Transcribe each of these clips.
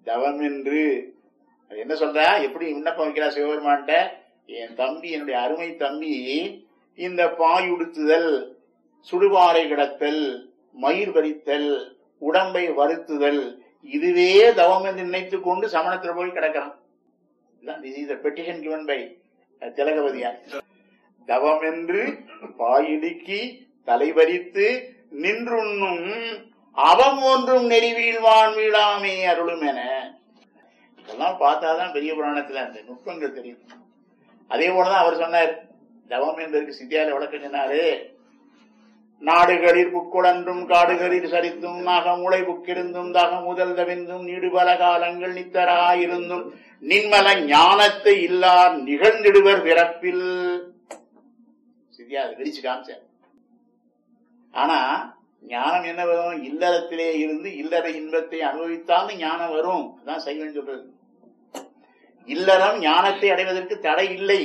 தவம் என்று அது என்ன சொல்றா எப்படி விண்ணப்பம் வைக்கிறா சிவபெருமான்ட்ட என் தம்பி என்னுடைய அருமை தம்பி இந்த பாயுடுத்துதல் சுடுபாறை கிடத்தல் மயிர் வரித்தல் உடம்பை வருத்துதல் இதுவே தவம் என்று நினைத்துக் கொண்டு சமணத்தில் போய் கிடக்கிறான் this is petition given by Thilakavathiyar தவம் என்று பாயிடுக்கி தலைவரித்து நின்றுண்ணும் அவம் ஒன்றும் நெறிவீழ்வான் வீழாமே அருளும் என இதெல்லாம் பார்த்தாதான் பெரிய புராணத்துல அந்த நுட்பங்கள் தெரியும் அதே போலதான் அவர் சொன்னார் தவம் என்பதற்கு சித்தியால விளக்கம் சொன்னாரு நாடுகளில் புக்குழன்றும் காடுகளில் சரித்தும் நாகமுளை புக்கிருந்தும் தகமுதல் தவிந்தும் நீடுபல காலங்கள் நித்தராயிருந்தும் நின்மல ஞானத்தை இல்லார் நிகழ்ந்திடுவர் பிறப்பில் சித்தியா அதை விரிச்சு காமிச்சார் ஆனா ஞானம் என்ன வரும் இல்லறத்திலே இருந்து இல்லற இன்பத்தை அனுபவித்தாலும் ஞானம் வரும் அதான் சைவன் சொல்றது இல்லறம் ஞானத்தை அடைவதற்கு தடை இல்லை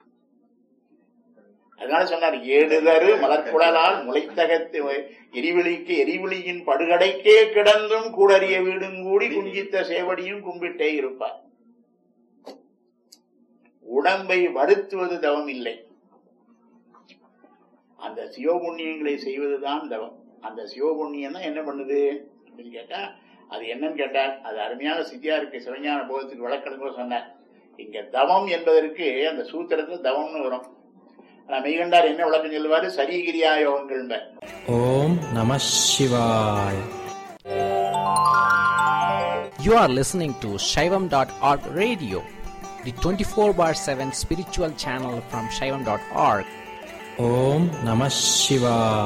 அதனால சொன்னார் ஏடுதரு மலர்குழலால் முளைத்தகத்து எரிவிழிக்கு எரிவிழியின் படுகடைக்கே கிடந்தும் கூடறிய வீடும் கூடி குஞ்சித்த சேவடியும் கும்பிட்டே இருப்பார் உடம்பை வருத்துவது தவம் இல்லை அந்த சிவபுண்ணியங்களை செய்வதுதான் தவம் அந்த சிவபுண்ணியம் தான் என்ன பண்ணுது அப்படின்னு கேட்டா அது என்னன்னு கேட்டா அது அருமையான சித்தியா இருக்கு சிவஞான போதத்துக்கு விளக்கணும் சொன்னார் இங்க தவம் என்பதற்கு அந்த சூத்திரத்துல தவம்னு வரும் ஆனா மெய்கண்டார் என்ன விளக்கம் சொல்லுவாரு சரீகிரியா யோகங்கள் ஓம் நம சிவாய் You are listening to Shaivam.org radio, the 24 bar 7 spiritual channel from Shaivam.org. Om Namah Shivaya.